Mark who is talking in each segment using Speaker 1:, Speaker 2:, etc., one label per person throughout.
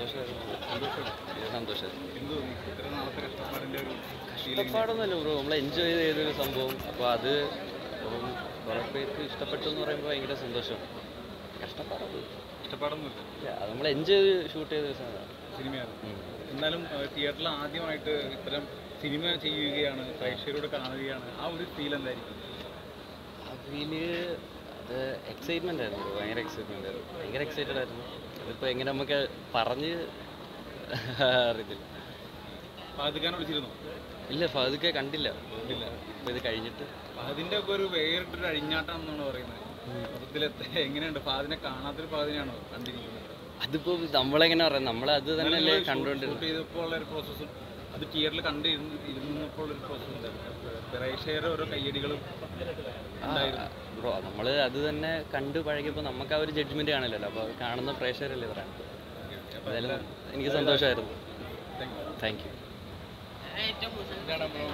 Speaker 1: സന്തോഷമായിരുന്നു സന്തോഷമായിരുന്നു
Speaker 2: എന്ത് തോന്നി ഇത്ര നാളത്തെ കഷ്ടപ്പാടിന്റെ ഒരു
Speaker 1: കഷ്ടപ്പാടൊന്നുമല്ല ബ്രോ നമ്മൾ എൻജോയ് ചെയ്തൊരു സംഭവം അപ്പോൾ അത് ഇപ്പം കുറേ പേർക്ക് ഇഷ്ടപ്പെട്ടു എന്ന് പറയുമ്പോൾ ഭയങ്കര സന്തോഷം കഷ്ടപ്പാടൊന്നും
Speaker 2: കഷ്ടപ്പാടൊന്നുമില്ല
Speaker 1: അത് നമ്മൾ എൻജോയ് ചെയ്ത് ഷൂട്ട് ചെയ്ത സാധനമാണ്
Speaker 2: സിനിമയാണ് എന്നാലും തിയേറ്ററിൽ ആദ്യമായിട്ട് ഇത്തരം സിനിമ ചെയ്യുകയാണ് പ്രേക്ഷകരോട് കാണുകയാണ് ആ ഒരു ഫീൽ എന്തായിരിക്കും
Speaker 1: അതിൽ അത് എക്സൈറ്റ്മെൻ്റ് ആയിരുന്നു bro. ഭയങ്കര എക്സൈറ്റ്മെൻ്റ് ആയിരുന്നു ഭയങ്കര എക്സൈറ്റഡ് ആയിരുന്നു അതിപ്പോൾ എങ്ങനെ നമുക്ക് പറഞ്ഞ് അറിയത്തില്ല
Speaker 2: പാതിക്കാൻ വിളിച്ചിരുന്നു
Speaker 1: ഇല്ല ഫാദുക്കെ കണ്ടില്ല
Speaker 2: ഇല്ല
Speaker 1: അപ്പോൾ ഇത് കഴിഞ്ഞിട്ട്
Speaker 2: അതിന്റെ ഒക്കെ ഒരു വേറിട്ടൊരു അഴിഞ്ഞാട്ടാണെന്നാണ് പറയുന്നത് മൊത്തത്തിൽ എങ്ങനെയുണ്ട് ഫാദിനെ കാണാത്തൊരു ഫാദിനെയാണോ കണ്ടിരിക്കുന്നത്
Speaker 1: അതിപ്പോൾ നമ്മളെങ്ങനെ പറയാം നമ്മളത് തന്നെയല്ലേ കണ്ടുകൊണ്ടിരുന്നത്
Speaker 2: ഷൂട്ട് ചെയ്തപ്പോൾ ഉള്ള ഒരു പ്രോസസ്സും അത് തിയേറ്ററിൽ കണ്ട് ഇരുന്ന് ഇരുന്നപ്പോൾ ഉള്ള ഒരു പ്രോസസ്സും പ്രേക്ഷകരുടെ ഓരോ കയ്യടികളും ഉണ്ടായിരുന്നു
Speaker 1: ബ്രോ നമ്മൾ അത് തന്നെ കണ്ടു പഴകിയപ്പോൾ നമുക്ക് ആ ഒരു ജഡ്ജ്മെന്റ് കാണില്ലല്ലോ അപ്പോൾ കാണുന്ന പ്രേക്ഷകരല്ലേ പറയാൻ അതായത് എനിക്ക് സന്തോഷമായിരുന്നു
Speaker 2: താങ്ക് യു
Speaker 1: താങ്ക് യു
Speaker 2: എന്താണ് ബ്രോ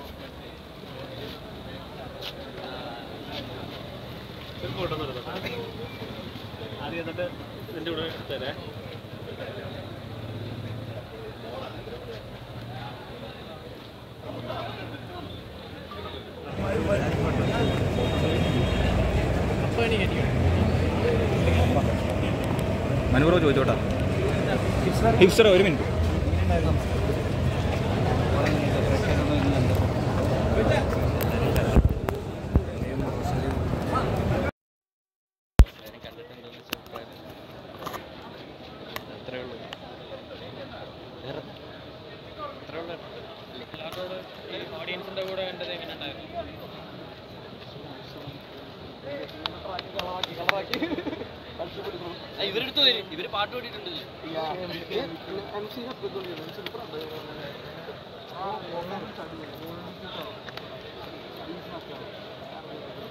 Speaker 3: ഒരു ഫോട്ടോ എടുത്തോട്ടെ ആദ്യം എന്നിട്ട് എൻ്റെ കൂടെ എടുത്തേരെ
Speaker 2: മനുപ്രോ ചോദിച്ചോട്ടാ ഹിപ്സ്റ്റർ ഒരു മിനിറ്റ്
Speaker 1: കണ്ടിട്ടുണ്ടെന്ന് വെച്ചാൽ അത്രേ ഉള്ളൂ വേറെ അത്രേ ഉള്ളൂ
Speaker 3: ഓഡിയൻസിൻ്റെ കൂടെ കണ്ടത് എങ്ങനെ ഉണ്ടായിരുന്നു
Speaker 1: ഇവരെടുത്ത് വരും ഇവര് പാട്ട് പാടിയിട്ടുണ്ട്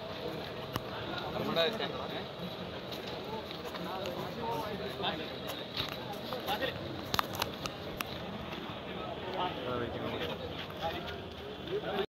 Speaker 1: നമ്മുടെ